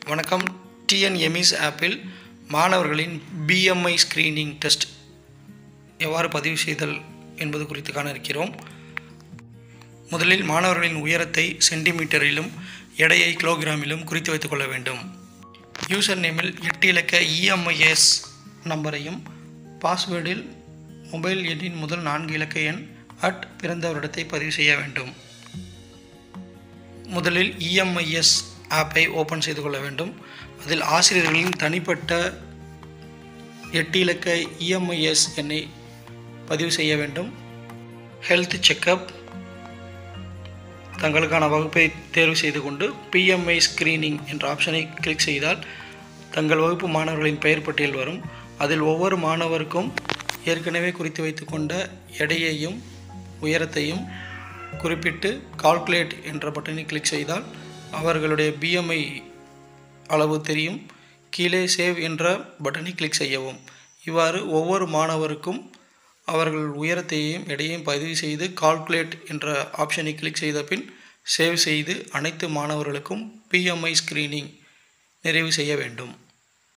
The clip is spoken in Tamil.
வணக்கம் டிஎன்எம்இஸ் ஆப்பில் மாணவர்களின் பிஎம்ஐ ஸ்கிரீனிங் டெஸ்ட் எவ்வாறு பதிவு செய்தல் என்பது குறித்து காண இருக்கிறோம் முதலில் மாணவர்களின் உயரத்தை சென்டிமீட்டரிலும் எடையை கிலோகிராமிலும் குறித்து வைத்துக் கொள்ள வேண்டும் யூசர் நேமில் எட்டு இலக்க இஎம்ஐஎஸ் நம்பரையும் பாஸ்வேர்டில் மொபைல் எண்ணின் முதல் நான்கு இலக்க எண் அட் பிறந்த வருடத்தை பதிவு செய்ய வேண்டும் முதலில் இஎம்ஐஎஸ் ஆப்பை ஓப்பன் செய்து கொள்ள வேண்டும் அதில் ஆசிரியர்களின் தனிப்பட்ட எட்டு இலக்க இஎம்ஐஎஸ் எண்ணை பதிவு செய்ய வேண்டும் ஹெல்த் செக்கப் தங்களுக்கான வகுப்பை தேர்வு செய்து கொண்டு பிஎம்ஐ ஸ்கிரீனிங் என்ற ஆப்ஷனை கிளிக் செய்தால் தங்கள் வகுப்பு மாணவர்களின் பெயர் பட்டியல் வரும் அதில் ஒவ்வொரு மாணவருக்கும் ஏற்கனவே குறித்து வைத்துக்கொண்ட எடையையும் உயரத்தையும் குறிப்பிட்டு கால்குலேட் என்ற பட்டனை கிளிக் செய்தால் அவர்களுடைய பிஎம்ஐ அளவு தெரியும் கீழே சேவ் என்ற பட்டனை கிளிக் செய்யவும் இவ்வாறு ஒவ்வொரு மாணவருக்கும் அவர்கள் உயரத்தையும் எடையையும் பதிவு செய்து கால்குலேட் என்ற ஆப்ஷனை கிளிக் செய்த பின் சேவ் செய்து அனைத்து மாணவர்களுக்கும் பிஎம்ஐ ஸ்கிரீனிங் நிறைவு செய்ய வேண்டும்